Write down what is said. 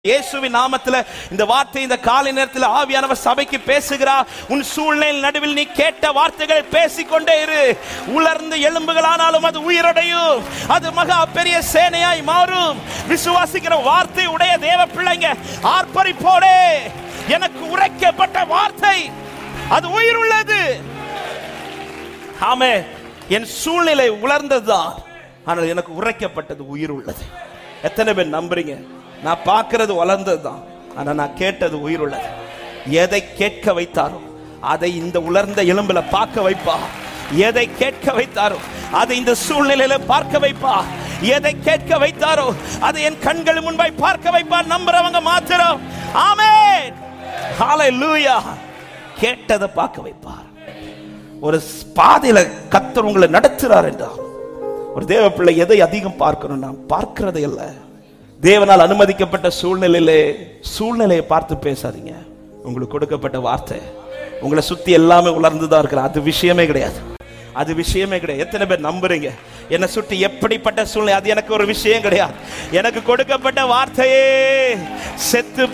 இயேசுவின் நாமத்துல இந்த வார்த்தை இந்த காலை நேரத்தில் ஆவியானவர் சபைக்கு பேசுகிறார் உன் சூழ்நிலை நடுவில் நீ கேட்ட வார்த்தைகளை பேசிக்கொண்டே இரு உலர்ந்த எலும்புகளானாலும் அது உயிரடையும் அது மகா பெரிய சேனையாய் மாறும் விசுவாசிக்கிற வார்த்தை உடைய தேவ பிள்ளைங்க ஆர்ப்பரிப்போடே எனக்கு உரைக்கப்பட்ட வார்த்தை அது உயிர் உள்ளது ஆமே என் சூழ்நிலை உலர்ந்ததுதான் ஆனால் எனக்கு உரைக்கப்பட்டது உயிர் உள்ளது எத்தனை பேர் நம்புறீங்க நான் பார்க்கிறது வளர்ந்தது தான் ஆனா நான் கேட்டது உயிர் உள்ளது எதை கேட்க வைத்தாரோ அதை இந்த உலர்ந்த எலும்புல பார்க்க வைப்பா எதை கேட்க வைத்தாரோ அதை இந்த சூழ்நிலையில பார்க்க வைப்பா எதை கேட்க வைத்தாரோ அதை என் கண்கள் முன்பாய் பார்க்க வைப்பா நம்புறவங்க மாத்திரம் ஆமென் ஹalleluya கேட்டதை பார்க்க வைப்பார் ஒரு பாதையில கத்தர் உங்களை நடத்துறார் என்றார் ஒரு தேவ பிள்ளை எதை அதிகம் பார்க்கணும் நான் பார்க்கிறதை அல்ல தேவனால் அனுமதிக்கப்பட்ட சூழ்நிலையிலே சூழ்நிலையை பார்த்து பேசாதீங்க உங்களுக்கு கொடுக்கப்பட்ட வார்த்தை உங்களை சுத்தி எல்லாமே உலர்ந்துதான் இருக்கிற அது விஷயமே கிடையாது அது விஷயமே கிடையாது எத்தனை பேர் நம்புறீங்க என்னை சுற்றி எப்படிப்பட்ட சூழ்நிலை அது எனக்கு ஒரு விஷயம் கிடையாது எனக்கு கொடுக்கப்பட்ட வார்த்தையே செத்து